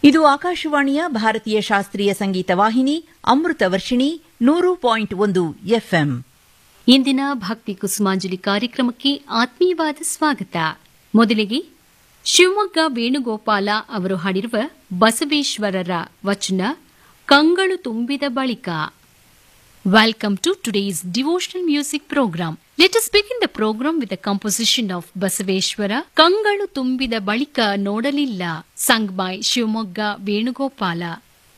ಇದು ಆಕಾಶವಾಣಿಯ ಭಾರತೀಯ ಶಾಸ್ತ್ರೀಯ ಸಂಗೀತ ವಾಹಿನಿ ಅಮೃತ ವರ್ಷಿಣಿ ನೂರು ಪಾಯಿಂಟ್ ಒಂದು ಎಫ್ಎಂ ಇಂದಿನ ಭಕ್ತಿ ಕುಸುಮಾಂಜಲಿ ಕಾರ್ಯಕ್ರಮಕ್ಕೆ ಆತ್ಮೀಯವಾದ ಸ್ವಾಗತ ಮೊದಲಿಗೆ ಶಿವಮೊಗ್ಗ ವೇಣುಗೋಪಾಲ ಅವರು ಹಾಡಿರುವ ಬಸವೇಶ್ವರರ ವಚನ ಕಂಗಳು ತುಂಬಿದ ಬಳಿಕ welcome to today's devotional music program let us begin the program with a composition of Basaveshwara ಕಂಗಳು ತುಂಬಿದ ಬಳಿಕ ನೋಡಲಿಲ್ಲ ಸಂಗ್ ಬೈ ಶಿವಮೊಗ್ಗ ವೇಣುಗೋಪಾಲ